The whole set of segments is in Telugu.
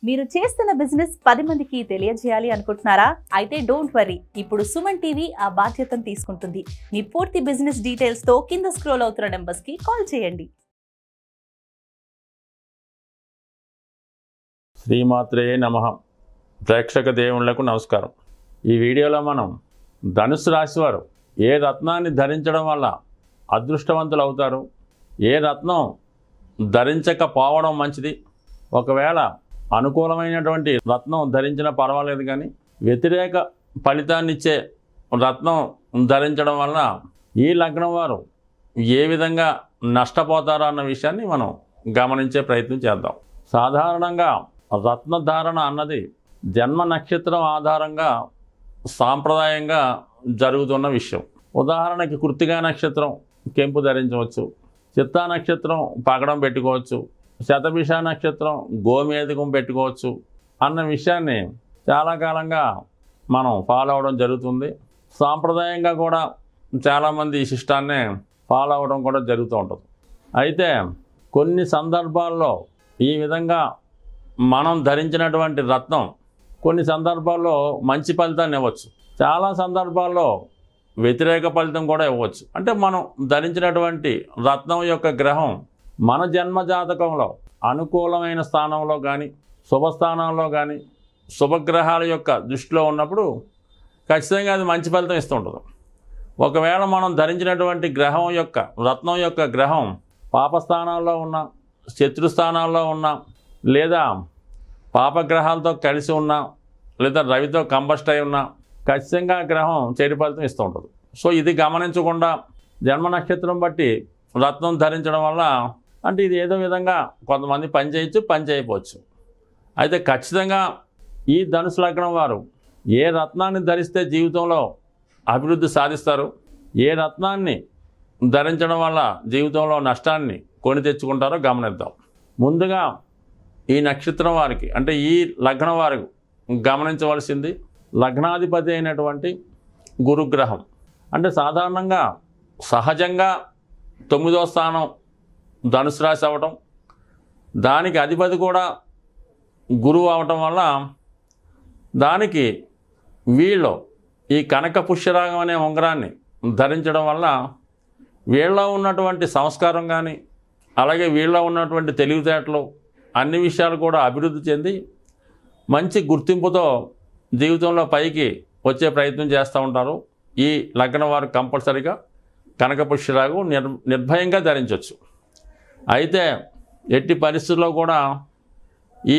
మీరు చేస్తున్న బిజినెస్ పది మందికి తెలియజేయాలి అనుకుంటున్నారా అయితే డోంట్ వరీ ఇప్పుడు సుమన్ టీవీ ఆ బాధ్యతను తీసుకుంటుంది మీ పూర్తి బిజినెస్ డీటెయిల్స్ తో కింద స్క్రోల్ అవుతున్న నెంబర్స్ కి కాల్ చేయండి శ్రీమాత్రే నమ ప్రేక్షక దేవుళ్లకు నమస్కారం ఈ వీడియోలో మనం ధనుసు రాశి వారు ఏ రత్నాన్ని ధరించడం వల్ల అదృష్టవంతులు అవుతారు ఏ రత్నం ధరించకపోవడం మంచిది ఒకవేళ అనుకూలమైనటువంటి రత్నం ధరించినా పర్వాలేదు కానీ వ్యతిరేక ఫలితాన్ని ఇచ్చే రత్నం ధరించడం వల్ల ఈ లగ్నం వారు ఏ విధంగా నష్టపోతారో అన్న విషయాన్ని మనం గమనించే ప్రయత్నం చేద్దాం సాధారణంగా రత్నధారణ అన్నది జన్మ నక్షత్రం ఆధారంగా సాంప్రదాయంగా జరుగుతున్న విషయం ఉదాహరణకి కృత్తిగా నక్షత్రం కెంపు ధరించవచ్చు చిత్తా నక్షత్రం పగడం పెట్టుకోవచ్చు శతభిష నక్షత్రం గోమేధికం పెట్టుకోవచ్చు అన్న విషయాన్ని చాలా కాలంగా మనం ఫాలో అవడం జరుగుతుంది సాంప్రదాయంగా కూడా చాలామంది ఈ శిష్టాన్ని ఫాలో అవడం కూడా జరుగుతూ ఉంటుంది అయితే కొన్ని సందర్భాల్లో ఈ విధంగా మనం ధరించినటువంటి రత్నం కొన్ని సందర్భాల్లో మంచి ఫలితాన్ని ఇవ్వచ్చు చాలా సందర్భాల్లో వ్యతిరేక ఫలితం కూడా ఇవ్వచ్చు అంటే మనం ధరించినటువంటి రత్నం యొక్క గ్రహం మన జన్మ జాతకంలో అనుకూలమైన స్థానంలో కానీ శుభస్థానంలో కానీ శుభగ్రహాల యొక్క దృష్టిలో ఉన్నప్పుడు ఖచ్చితంగా అది మంచి ఫలితం ఇస్తుంటుంది ఒకవేళ మనం ధరించినటువంటి గ్రహం యొక్క రత్నం యొక్క గ్రహం పాపస్థానాల్లో ఉన్న శత్రుస్థానాల్లో ఉన్న లేదా పాపగ్రహాలతో కలిసి ఉన్న లేదా రవితో కంబస్ట్ అయి ఉన్న ఖచ్చితంగా ఆ గ్రహం చెడు ఫలితం ఇస్తూ ఉంటుంది సో ఇది గమనించకుండా జన్మ నక్షత్రం బట్టి రత్నం ధరించడం వల్ల అంటే ఇది ఏదో విధంగా కొంతమంది పని చేయొచ్చు పని చేయకపోవచ్చు అయితే ఖచ్చితంగా ఈ ధనుసు లగ్నం వారు ఏ రత్నాన్ని ధరిస్తే జీవితంలో అభివృద్ధి సాధిస్తారు ఏ రత్నాన్ని ధరించడం వల్ల జీవితంలో నష్టాన్ని కొని తెచ్చుకుంటారో గమనిద్దాం ముందుగా ఈ నక్షత్రం వారికి అంటే ఈ లగ్నం వారికి గమనించవలసింది లగ్నాధిపతి అయినటువంటి గురుగ్రహం అంటే సాధారణంగా సహజంగా తొమ్మిదో స్థానం ధనుసు రాశి అవ్వటం దానికి అధిపతి కూడా గురువు అవటం వల్ల దానికి వీళ్ళు ఈ కనక పుష్యరాగం అనే ఉంగరాన్ని ధరించడం వల్ల వీళ్ళలో ఉన్నటువంటి సంస్కారం కానీ అలాగే వీళ్ళలో ఉన్నటువంటి తెలివితేటలు అన్ని విషయాలు కూడా అభివృద్ధి చెంది మంచి గుర్తింపుతో జీవితంలో పైకి వచ్చే ప్రయత్నం చేస్తూ ఉంటారు ఈ లగ్నం వారు కంపల్సరీగా కనకపుష్యరాగు నిర్ నిర్భయంగా ధరించవచ్చు అయితే ఎట్టి పరిస్థితుల్లో కూడా ఈ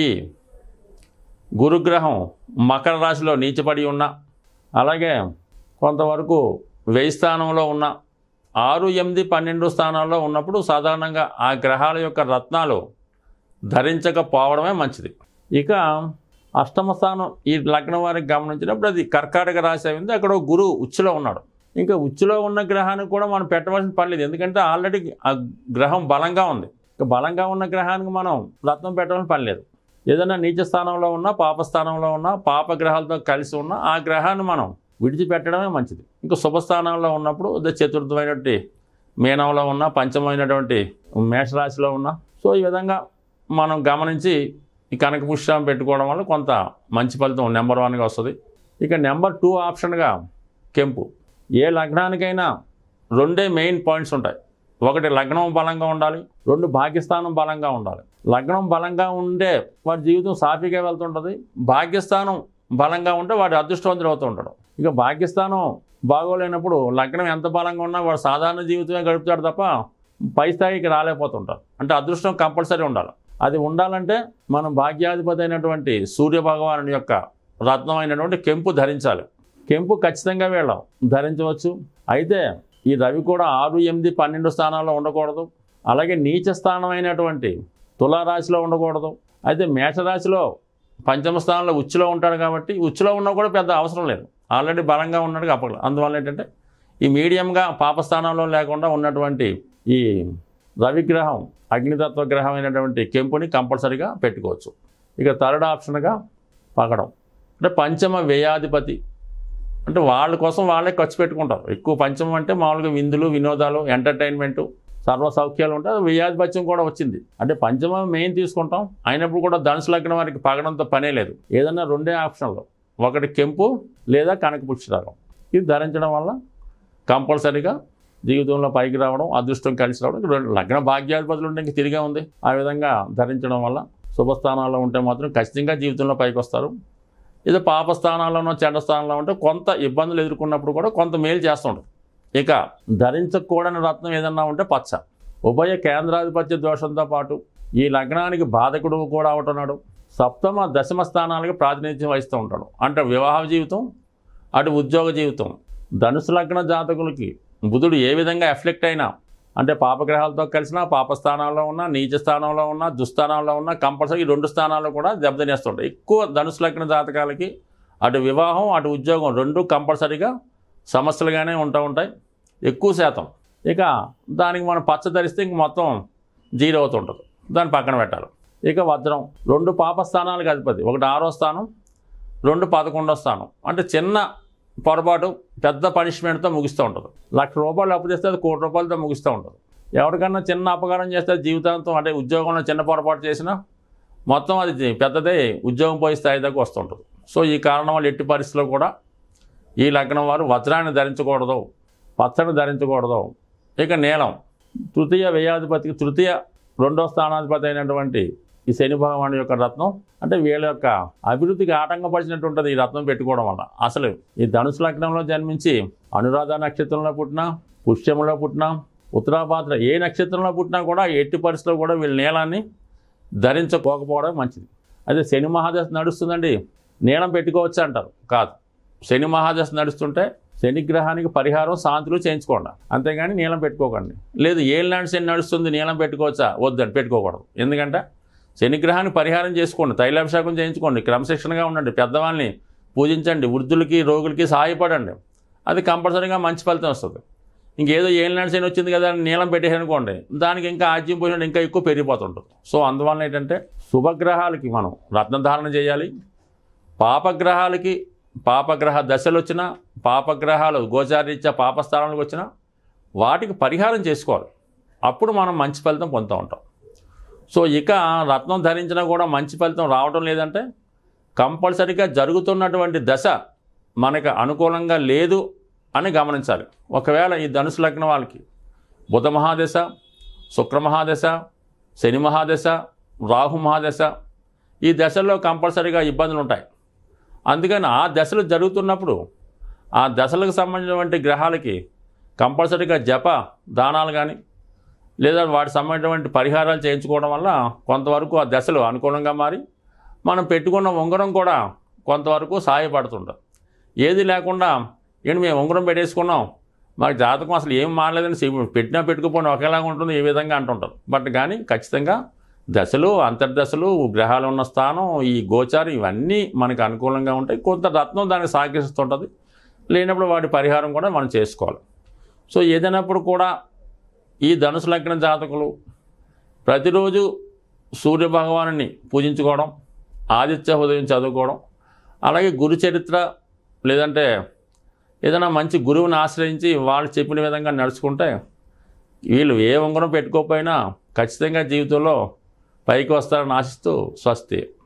గురుగ్రహం మకర రాశిలో నీచపడి ఉన్న అలాగే కొంతవరకు వెయ్యి స్థానంలో ఉన్న ఆరు ఎనిమిది పన్నెండు స్థానాల్లో ఉన్నప్పుడు సాధారణంగా ఆ గ్రహాల యొక్క రత్నాలు ధరించకపోవడమే మంచిది ఇక అష్టమ స్థానం ఈ లగ్నం వారికి గమనించినప్పుడు అది కర్కాటక రాశి అయింది అక్కడ ఒక గురువు ఉచ్చులో ఉన్నాడు ఇంకా ఉచ్చులో ఉన్న గ్రహానికి కూడా మనం పెట్టవలసిన పని లేదు ఎందుకంటే ఆల్రెడీ ఆ గ్రహం బలంగా ఉంది ఇక బలంగా ఉన్న గ్రహానికి మనం రత్నం పెట్టవలసిన పని లేదు ఏదైనా నీచ స్థానంలో ఉన్నా పాప స్థానంలో ఉన్నా పాప గ్రహాలతో కలిసి ఉన్న ఆ గ్రహాన్ని మనం విడిచిపెట్టడమే మంచిది ఇంకా శుభస్థానంలో ఉన్నప్పుడు అదే చతుర్థమైనటువంటి మీనంలో ఉన్న పంచమైనటువంటి మేషరాశిలో ఉన్న సో ఈ విధంగా మనం గమనించి ఈ కనక పుష్పం పెట్టుకోవడం వల్ల కొంత మంచి ఫలితం నెంబర్ వన్గా వస్తుంది ఇక నెంబర్ టూ ఆప్షన్గా కెంపు ఏ లగ్నానికైనా రెండే మెయిన్ పాయింట్స్ ఉంటాయి ఒకటి లగ్నం బలంగా ఉండాలి రెండు భాగ్యస్థానం బలంగా ఉండాలి లగ్నం బలంగా ఉండే వాడి జీవితం సాఫీగా వెళ్తుంటుంది భాగ్యస్థానం బలంగా ఉంటే వాడు అదృష్టవంతుడు అవుతూ ఉంటాడు ఇక భాగ్యస్థానం బాగోలేనప్పుడు లగ్నం ఎంత బలంగా ఉన్నా వాడు సాధారణ జీవితమే గడుపుతాడు తప్ప పై స్థాయికి రాలేకపోతుంటారు అంటే అదృష్టం కంపల్సరీ ఉండాలి అది ఉండాలంటే మనం భాగ్యాధిపతి అయినటువంటి సూర్య భగవానుడి యొక్క రత్నమైనటువంటి కెంపు ధరించాలి కెంపు ఖచ్చితంగా వీళ్ళం ధరించవచ్చు అయితే ఈ రవి కూడా ఆరు ఎనిమిది పన్నెండు స్థానాల్లో ఉండకూడదు అలాగే నీచ స్థానమైనటువంటి తులారాశిలో ఉండకూడదు అయితే మేషరాశిలో పంచమ స్థానంలో ఉచ్చులో ఉంటాడు కాబట్టి ఉచ్చులో ఉన్నా కూడా పెద్ద అవసరం లేదు ఆల్రెడీ బలంగా ఉన్నాడు అప్పట్లో అందువల్ల ఏంటంటే ఈ మీడియంగా పాపస్థానంలో లేకుండా ఉన్నటువంటి ఈ రవిగ్రహం అగ్నితత్వ గ్రహం అయినటువంటి కెంపుని కంపల్సరీగా పెట్టుకోవచ్చు ఇక థర్డ్ ఆప్షన్గా పగడం అంటే పంచమ వ్యయాధిపతి అంటే వాళ్ళ కోసం వాళ్ళే ఖర్చు పెట్టుకుంటారు ఎక్కువ పంచమం అంటే మామూలుగా విందులు వినోదాలు ఎంటర్టైన్మెంటు సర్వ సౌఖ్యాలు ఉంటాయి అది వ్యాధిపత్యం కూడా వచ్చింది అంటే పంచమ మెయిన్ తీసుకుంటాం అయినప్పుడు కూడా ధనుసు లగ్నం వారికి పగడంతో పనే లేదు ఏదన్నా రెండే ఆప్షన్లు ఒకటి కెంపు లేదా కనక పుష్యరాగం ఇది ధరించడం వల్ల కంపల్సరీగా జీవితంలో పైకి రావడం అదృష్టం కలిసి రావడం ఇక్కడ రెండు లగ్న భాగ్యాధిపతులు ఉంటే ఇంక తిరిగే ఉంది ఆ విధంగా ధరించడం వల్ల శుభస్థానాల్లో ఉంటే మాత్రం ఖచ్చితంగా జీవితంలో పైకి వస్తారు ఇది పాప స్థానాల్లోనో చెడ్డ స్థానంలో ఉంటే కొంత ఇబ్బందులు ఎదుర్కొన్నప్పుడు కూడా కొంత మేలు చేస్తుంటారు ఇక ధరించకూడని రత్నం ఏదన్నా ఉంటే పచ్చ ఉభయ కేంద్రాధిపత్య దోషంతో పాటు ఈ లగ్నానికి బాధకుడు కూడా ఉంటున్నాడు సప్తమ దశమ స్థానాలకి ప్రాతినిధ్యం వహిస్తూ ఉంటాడు అంటే వివాహ జీవితం అటు ఉద్యోగ జీవితం ధనుసు లగ్న జాతకులకి బుధుడు ఏ విధంగా ఎఫెక్ట్ అయినా అంటే పాపగ్రహాలతో కలిసినా పాప స్థానాల్లో ఉన్నా నీచ స్థానంలో ఉన్నా దుస్థానాల్లో ఉన్నా కంపల్సరీ ఈ రెండు స్థానాల్లో కూడా దెబ్బతినేస్తుంటాయి ఎక్కువ ధనుసు లగ్న జాతకాలకి అటు వివాహం అటు ఉద్యోగం రెండు కంపల్సరీగా సమస్యలుగానే ఉంటూ ఉంటాయి ఎక్కువ శాతం ఇక దానికి మనం పచ్చ ధరిస్తే ఇంక మొత్తం జీరో అవుతుంటుంది దాన్ని పక్కన పెట్టాలి ఇక వజ్రం రెండు పాప స్థానాలకు అధిపతి ఒకటి ఆరో స్థానం రెండు పదకొండో స్థానం అంటే చిన్న పొరపాటు పెద్ద పనిష్మెంట్తో ముగిస్తూ ఉంటుంది లక్ష రూపాయలు అప్పు చేస్తే అది కోటి రూపాయలతో ముగిస్తూ ఉంటుంది ఎవరికన్నా చిన్న అపకారం చేస్తే జీవితాంతం అంటే ఉద్యోగంలో చిన్న పొరపాటు చేసినా మొత్తం అది జీ- పెద్దదే ఉద్యోగం పోయి స్థాయి దాకా వస్తుంటుంది సో ఈ కారణం వల్ల ఎట్టి పరిస్థితుల్లో కూడా ఈ లగ్నం వారు వజ్రాన్ని ధరించకూడదు పచ్చని ధరించకూడదు ఇక నీలం తృతీయ వ్యయాధిపతికి తృతీయ రెండో స్థానాధిపతి అయినటువంటి ఈ శని భగవాన్ యొక్క రత్నం అంటే వీళ్ళ యొక్క అభివృద్ధికి ఆటంకపరిచినట్టు ఉంటుంది ఈ రత్నం పెట్టుకోవడం వల్ల అసలు ఈ ధనుసు లగ్నంలో జన్మించి అనురాధ నక్షత్రంలో పుట్టినా పుష్యములో పుట్టినా ఉత్తరాభాద్ర ఏ నక్షత్రంలో పుట్టినా కూడా ఎట్టి పరిస్థితుల్లో కూడా వీళ్ళ నీలాన్ని ధరించకపోకపోవడం మంచిది అదే శని మహాదశ నడుస్తుందండి నీలం పెట్టుకోవచ్చు అంటారు కాదు శని మహాదశ నడుస్తుంటే శని గ్రహానికి పరిహారం శాంతులు చేయించుకోండి అంతేగాని నీలం పెట్టుకోకండి లేదు ఏళ్ళనాడు శని నడుస్తుంది నీలం పెట్టుకోవచ్చా వద్దండి పెట్టుకోకూడదు ఎందుకంటే శని గ్రహాన్ని పరిహారం చేసుకోండి తైలాభిషేకం చేయించుకోండి క్రమశిక్షణగా ఉండండి పెద్దవాళ్ళని పూజించండి వృద్ధులకి రోగులకి సహాయపడండి అది కంపల్సరీగా మంచి ఫలితం వస్తుంది ఇంకేదో ఏళ్ళనాడు శని వచ్చింది కదా అని నీలం పెట్టేసనుకోండి దానికి ఇంకా ఆజ్యం పోయినట్టు ఇంకా ఎక్కువ పెరిగిపోతుంటుంది సో అందువలన ఏంటంటే శుభగ్రహాలకి మనం రత్నధారణ చేయాలి పాపగ్రహాలకి పాపగ్రహ దశలు వచ్చినా పాపగ్రహాలు గోచారీత్యా పాపస్థానాలకు వచ్చినా వాటికి పరిహారం చేసుకోవాలి అప్పుడు మనం మంచి ఫలితం పొందుతూ ఉంటాం సో ఇక రత్నం ధరించినా కూడా మంచి ఫలితం రావడం లేదంటే కంపల్సరీగా జరుగుతున్నటువంటి దశ మనకు అనుకూలంగా లేదు అని గమనించాలి ఒకవేళ ఈ ధనుసు లగ్నం వాళ్ళకి బుధ మహాదశ శుక్ర మహాదశ శని మహాదశ రాహు మహాదశ ఈ దశల్లో కంపల్సరీగా ఇబ్బందులు ఉంటాయి అందుకని ఆ దశలు జరుగుతున్నప్పుడు ఆ దశలకు సంబంధించినటువంటి గ్రహాలకి కంపల్సరీగా జప దానాలు కానీ లేదా వాటి సంబంధించినటువంటి పరిహారాలు చేయించుకోవడం వల్ల కొంతవరకు ఆ దశలు అనుకూలంగా మారి మనం పెట్టుకున్న ఉంగరం కూడా కొంతవరకు సహాయపడుతుంటాం ఏది లేకుండా ఏంటి మేము ఉంగరం పెట్టేసుకున్నాం మాకు జాతకం అసలు ఏం మారలేదని సి- పెట్టినా పెట్టుకుపోయినా ఒకేలాగా ఉంటుంది ఈ విధంగా అంటుంటారు బట్ కానీ ఖచ్చితంగా దశలు అంతర్దశలు గ్రహాలు ఉన్న స్థానం ఈ గోచారం ఇవన్నీ మనకు అనుకూలంగా ఉంటాయి కొంత రత్నం దానికి సహకరిస్తుంటుంది లేనప్పుడు వాటి పరిహారం కూడా మనం చేసుకోవాలి సో ఏదైనప్పుడు కూడా ఈ ధనుసు లగ్న జాతకులు ప్రతిరోజు సూర్య భగవాను పూజించుకోవడం ఆదిత్య హృదయం చదువుకోవడం అలాగే గురు చరిత్ర లేదంటే ఏదైనా మంచి గురువుని ఆశ్రయించి వాళ్ళు చెప్పిన విధంగా నడుచుకుంటే వీళ్ళు ఏ ఉంగరం పెట్టుకోకపోయినా ఖచ్చితంగా జీవితంలో పైకి వస్తారని ఆశిస్తూ స్వస్తి